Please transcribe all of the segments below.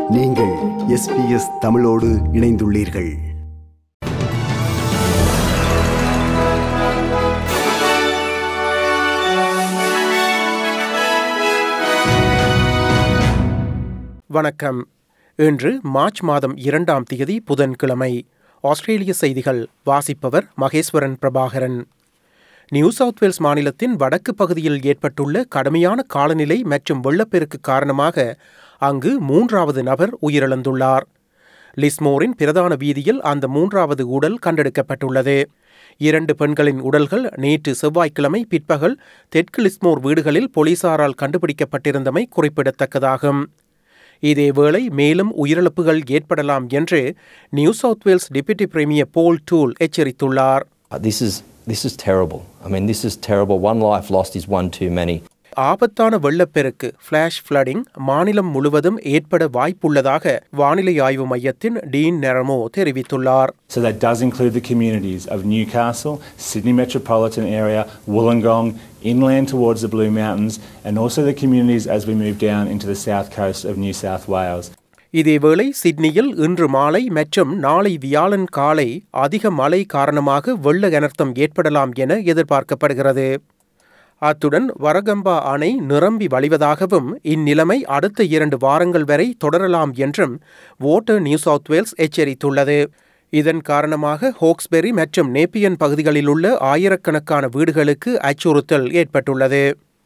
நீங்கள் எஸ்பிஎஸ் தமிழோடு இணைந்துள்ளீர்கள் வணக்கம் இன்று மார்ச் மாதம் இரண்டாம் தேதி புதன்கிழமை ஆஸ்திரேலிய செய்திகள் வாசிப்பவர் Maheswaran Prabhakaran New South Wales மாநிலத்தின் வடக்கு பகுதியில் ஏற்பட்டுள்ள கடுமையான காலநிலை மற்றும் வெள்ளப்பெருக்கு காரணமாக அங்கு மூன்றாவது நபர் உயிரிழந்துள்ளார் லிஸ்மோரின் பிரதான வீதியில் அந்த மூன்றாவது உடல் கண்டெடுக்கப்பட்டுள்ளது இரண்டு பெண்களின் உடல்கள் நேற்று செவ்வாய்க்கிழமை பிற்பகல் தெற்கு லிஸ்மோர் வீடுகளில் போலீசாரால் கண்டுபிடிக்கப்பட்டிருந்தமை குறிப்பிடத்தக்கதாகும் இதேவேளை மேலும் உயிரிழப்புகள் ஏற்படலாம் என்று New South Wales deputy premier Paul Toole எச்சரித்துள்ளார் Uh, This is this is terrible. I mean, this is terrible. One life lost is one too many. ஆபத்தான வெள்ளப்பெருக்கு ஃபிளாஷ் ஃப்ளடிங் மாநிலம் முழுவதும் ஏற்பட வாய்ப்புள்ளதாக வானிலை ஆய்வு மையத்தின் டீன் நெரமோ தெரிவித்துள்ளார் So that does include the communities of Newcastle, Sydney metropolitan area, Wollongong, inland towards the Blue Mountains, and also the communities as we move down into the south coast of New South Wales. இதேவேளை சிட்னியில் இன்று மாலை மற்றும் நாளை வியாழன் காலை அதிக மழை காரணமாக வெள்ள அனர்த்தம் ஏற்படலாம் என எதிர்பார்க்கப்படுகிறது அத்துடன் வரகம்பா அணை நிரம்பி வழிவதாகவும் இந்நிலைமை அடுத்த இரண்டு வாரங்கள் வரை தொடரலாம் என்றும் வாட்டர் நியூ சவுத் வேல்ஸ் எச்சரித்துள்ளது இதன் காரணமாக ஹோக்ஸ்பெரி மற்றும் நேப்பியன் பகுதிகளில் உள்ள ஆயிரக்கணக்கான வீடுகளுக்கு அச்சுறுத்தல் ஏற்பட்டுள்ளது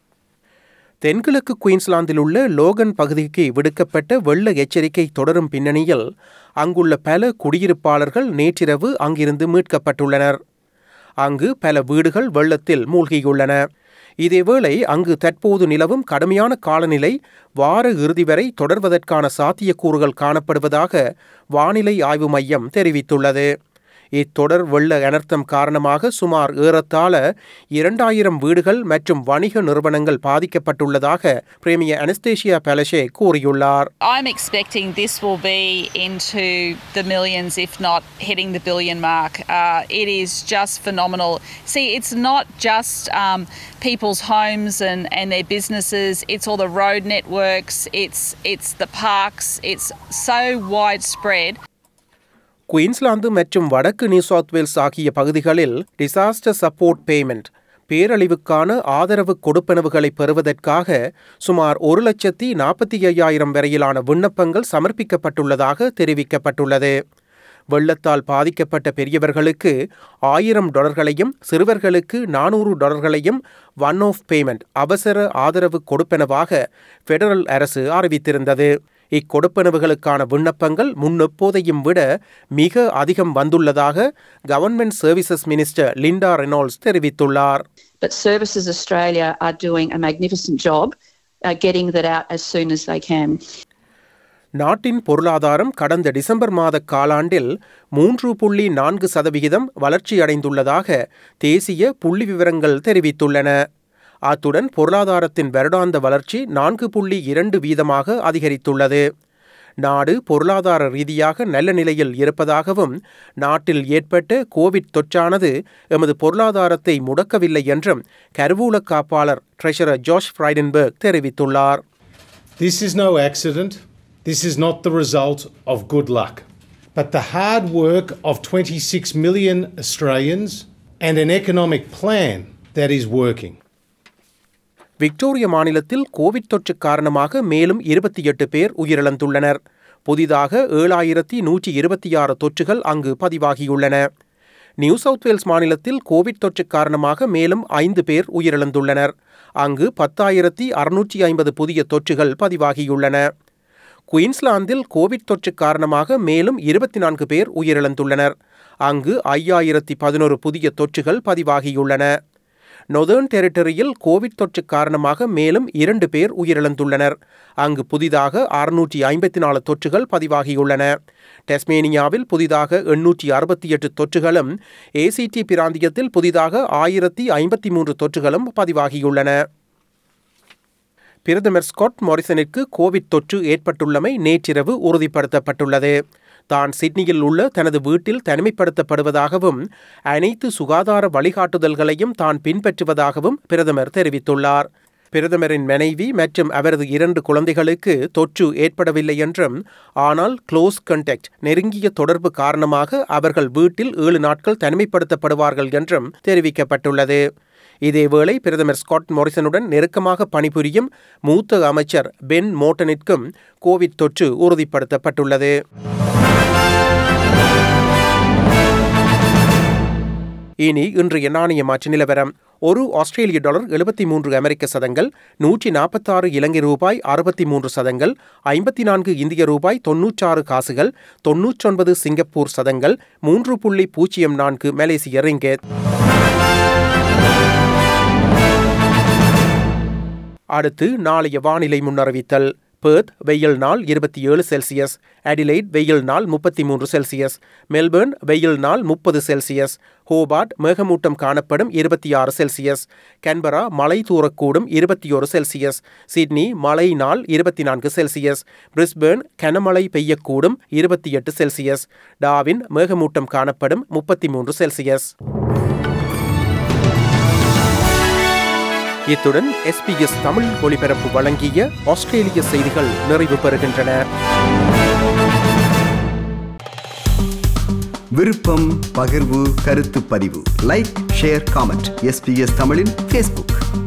தென்கிழக்கு குயின்ஸ்லாந்தில் உள்ள லோகன் பகுதிக்கு விடுக்கப்பட்ட வெள்ள எச்சரிக்கை தொடரும் பின்னணியில் அங்குள்ள பல குடியிருப்பாளர்கள் நேற்றிரவு அங்கிருந்து மீட்கப்பட்டுள்ளனர் அங்கு பல வீடுகள் வெள்ளத்தில் மூழ்கியுள்ளன இதேவேளை அங்கு தற்போது நிலவும் கடுமையான காலநிலை வார இறுதி வரை தொடர்வதற்கான சாத்தியக்கூறுகள் காணப்படுவதாக வானிலை ஆய்வு மையம் தெரிவித்துள்ளது இத்தொடர் வெள்ள அனர்த்தம் காரணமாக சுமார் ஏறத்தாழ இரண்டாயிரம் வீடுகள் மற்றும் வணிக நிறுவனங்கள் பாதிக்கப்பட்டுள்ளதாக பிரேமியர் அனஸ்தேஷியா பெலஷே கூறியுள்ளார் I'm expecting this will be into the millions, if not hitting the billion mark. Uh, it is just phenomenal. See, it's not just um, people's homes and, and their businesses. It's all the road networks. It's it's the parks. It's so widespread. Queensland மற்றும் வடக்கு new South Wales ஆகிய பகுதிகளில் disaster support payment பேரழிவுக்கான ஆதரவு கொடுப்பனவுகளை பெறுவதற்காக சுமார் ஒரு லட்சத்தி நாற்பத்தி ஐயாயிரம் வரையிலான விண்ணப்பங்கள் சமர்ப்பிக்கப்பட்டுள்ளதாக தெரிவிக்கப்பட்டுள்ளது வெள்ளத்தால் பாதிக்கப்பட்ட பெரியவர்களுக்கு ஆயிரம் டாலர்களையும் சிறுவர்களுக்கு நானூறு டாலர்களையும் ஒன் ஆஃப் பேமெண்ட் அவசர ஆதரவு கொடுப்பனவாக ஃபெடரல் அரசு அறிவித்திருந்தது இக்கொடுப்பனவுகளுக்கான விண்ணப்பங்கள் முன்னெப்போதையும் விட மிக அதிகம் வந்துள்ளதாக government services minister Linda Reynolds தெரிவித்துள்ளார் But Services Australia are doing a magnificent job uh, getting that out as soon as they can. நாட்டின் பொருளாதாரம் கடந்த டிசம்பர் மாத காலாண்டில் மூன்று புள்ளி நான்கு சதவிகிதம் வளர்ச்சியடைந்துள்ளதாக தேசிய புள்ளி விவரங்கள் தெரிவித்துள்ளன அத்துடன் பொருளாதாரத்தின் வருடாந்த வளர்ச்சி நான்கு புள்ளி இரண்டு வீதமாக அதிகரித்துள்ளது நாடு பொருளாதார ரீதியாக நல்ல நிலையில் இருப்பதாகவும் நாட்டில் ஏற்பட்ட கோவிட் தொற்றானது எமது பொருளாதாரத்தை முடக்கவில்லை என்றும் கருவூல காப்பாளர் ட்ரெஷரர் ஜோஷ் ஃப்ரைடன்பர்க் தெரிவித்துள்ளார் This is no accident. This is not the result of good luck, but the hard work of 26 million Australians and an economic plan that is working. Victoria மாநிலத்தில் COVID தொற்று காரணமாக மேலும் இருபத்தி எட்டு பேர் உயிரிழந்துள்ளனர் புதிதாக ஏழாயிரத்தி நூற்றி இருபத்தி ஆறு தொற்றுகள் அங்கு பதிவாகியுள்ளன நியூ சவுத் வேல்ஸ் மாநிலத்தில் கோவிட் தொற்று காரணமாக மேலும் ஐந்து பேர் உயிரிழந்துள்ளனர் அங்கு பத்தாயிரத்தி அறுநூற்றி ஐம்பது புதிய தொற்றுகள் பதிவாகியுள்ளன குயின்ஸ்லாந்தில் கோவிட் தொற்று காரணமாக மேலும் இருபத்தி நான்கு பேர் உயிரிழந்துள்ளனர் அங்கு ஐயாயிரத்தி பதினோரு புதிய தொற்றுகள் பதிவாகியுள்ளன நொதர்ன் டெரிட்டரியில் கோவிட் தொற்று காரணமாக மேலும் இரண்டு பேர் உயிரிழந்துள்ளனர் அங்கு புதிதாக அறுநூற்றி ஐம்பத்தி நாலு தொற்றுகள் பதிவாகியுள்ளன டெஸ்மேனியாவில் புதிதாக எண்ணூற்றி அறுபத்தி எட்டு தொற்றுகளும் ஏசிடி பிராந்தியத்தில் புதிதாக ஆயிரத்தி ஐம்பத்தி மூன்று தொற்றுகளும் பதிவாகியுள்ளன பிரதமர் ஸ்காட் மாரிசனிற்கு கோவிட் தொற்று ஏற்பட்டுள்ளமை நேற்றிரவு உறுதிப்படுத்தப்பட்டுள்ளது தான் சிட்னியில் உள்ள தனது வீட்டில் தனிமைப்படுத்தப்படுவதாகவும் அனைத்து சுகாதார வழிகாட்டுதல்களையும் தான் பின்பற்றுவதாகவும் பிரதமர் தெரிவித்துள்ளார் பிரதமரின் மனைவி மற்றும் அவரது இரண்டு குழந்தைகளுக்கு தொற்று ஏற்படவில்லை என்றும் ஆனால் க்ளோஸ் கண்டெக்ட் நெருங்கிய தொடர்பு காரணமாக அவர்கள் வீட்டில் ஏழு நாட்கள் தனிமைப்படுத்தப்படுவார்கள் என்றும் தெரிவிக்கப்பட்டுள்ளது இதேவேளை பிரதமர் ஸ்காட் மோரிசனுடன் நெருக்கமாக பணிபுரியும் மூத்த அமைச்சர் பென் மோட்டனிற்கும் கோவிட் தொற்று உறுதிப்படுத்தப்பட்டுள்ளது இனி இன்றைய நாணய மாற்று நிலவரம் ஒரு ஆஸ்திரேலிய டாலர் எழுபத்தி மூன்று அமெரிக்க சதங்கள் நூற்றி நாற்பத்தாறு இலங்கை ரூபாய் அறுபத்தி மூன்று சதங்கள் ஐம்பத்தி நான்கு இந்திய ரூபாய் தொன்னூற்றாறு காசுகள் தொன்னூற்றொன்பது சிங்கப்பூர் சதங்கள் மூன்று புள்ளி பூஜ்ஜியம் நான்கு மலேசிய ரிங்கெட் அடுத்து நாளைய வானிலை முன்னறிவித்தல் பேர்த் வெயில் நாள் இருபத்தி ஏழு செல்சியஸ் அடிலைட் வெயில் நாள் முப்பத்தி மூன்று செல்சியஸ் மெல்பர்ன் வெயில் நாள் முப்பது செல்சியஸ் ஹோபார்ட் மேகமூட்டம் காணப்படும் இருபத்தி ஆறு செல்சியஸ் கன்பரா மழை தூரக்கூடும் இருபத்தி ஒரு செல்சியஸ் சிட்னி மழை நாள் இருபத்தி நான்கு செல்சியஸ் பிரிஸ்பேர்ன் கனமழை பெய்யக்கூடும் இருபத்தி எட்டு செல்சியஸ் டாவின் மேகமூட்டம் காணப்படும் முப்பத்தி மூன்று செல்சியஸ் இத்துடன் எஸ்பிஎஸ் தமிழ் ஒலிபரப்பு வழங்கிய ஆஸ்திரேலிய செய்திகள் நிறைவு பெறுகின்றன விருப்பம் பகிர்வு கருத்து பதிவு லைக் ஷேர் காமெண்ட் எஸ்பிஎஸ் தமிழின் ஃபேஸ்புக்